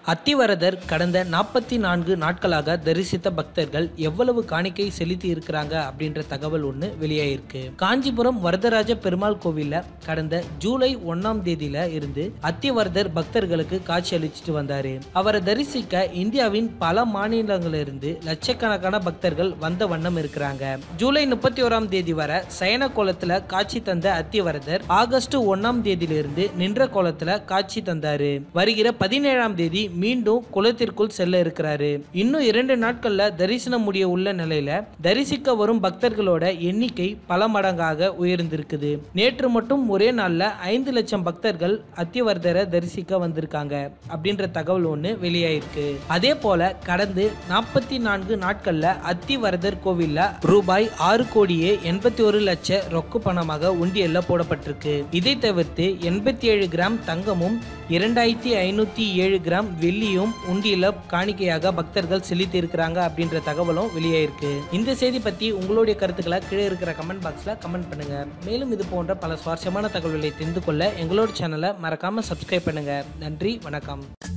அத்திவரதர் கடந்த நாற்பத்தி நான்கு நாட்களாக தரிசித்த பக்தர்கள் எவ்வளவு காணிக்கை செலுத்தி இருக்கிறாங்க அப்படின்ற தகவல் ஒன்று வெளியாயிருக்கு காஞ்சிபுரம் வரதராஜ பெருமாள் கோவில்ல கடந்த ஜூலை ஒன்னாம் தேதியில இருந்து அத்திவரதர் பக்தர்களுக்கு காட்சி அளிச்சுட்டு வந்தாரு அவரை தரிசிக்க இந்தியாவின் பல மாநிலங்களிலிருந்து லட்சக்கணக்கான பக்தர்கள் வந்த வண்ணம் இருக்கிறாங்க ஜூலை முப்பத்தி ஓராம் தேதி வரை சயன கோலத்துல காட்சி தந்த அத்திவரதர் ஆகஸ்ட் ஒன்னாம் தேதியிலிருந்து நின்ற கோலத்துல காட்சி தந்தாரு வருகிற பதினேழாம் தேதி மீண்டும் குளத்திற்குள் செல்ல இருக்கிறாரு இன்னும் இரண்டு நாட்கள்ல தரிசனம் முடிய உள்ள நிலையில தரிசிக்க வரும் பக்தர்களோட எண்ணிக்கை பல மடங்காக உயர்ந்திருக்குது நேற்று மட்டும் ஒரே நாள்ல ஐந்து லட்சம் பக்தர்கள் அத்திவர்தரை தரிசிக்க வந்திருக்காங்க அப்படின்ற தகவல் ஒண்ணு வெளியாயிருக்கு அதே போல கடந்து நாற்பத்தி நான்கு நாட்கள்ல அத்திவரதர் கோவில்ல ரூபாய் ஆறு கோடியே எண்பத்தி ஒரு லட்ச ரொக்க பணமாக உண்டியல்ல போடப்பட்டிருக்கு இதை தவிர்த்து எண்பத்தி ஏழு கிராம் தங்கமும் இரண்டாயிரத்தி ஐநூத்தி ஏழு கிராம் வெள்ளியும் உண்டியல காணிக்கையாக பக்தர்கள் செலுத்தி இருக்கிறாங்க அப்படின்ற தகவலும் வெளியாயிருக்கு இந்த செய்தி பத்தி உங்களுடைய கருத்துக்களை கீழே இருக்கிற கமெண்ட் பாக்ஸ்ல கமெண்ட் பண்ணுங்க மேலும் இது போன்ற பல சுவாரஸ்யமான தகவல்களை தெரிந்து கொள்ள எங்களோட சேனலை மறக்காம சப்ஸ்கிரைப் பண்ணுங்க நன்றி வணக்கம்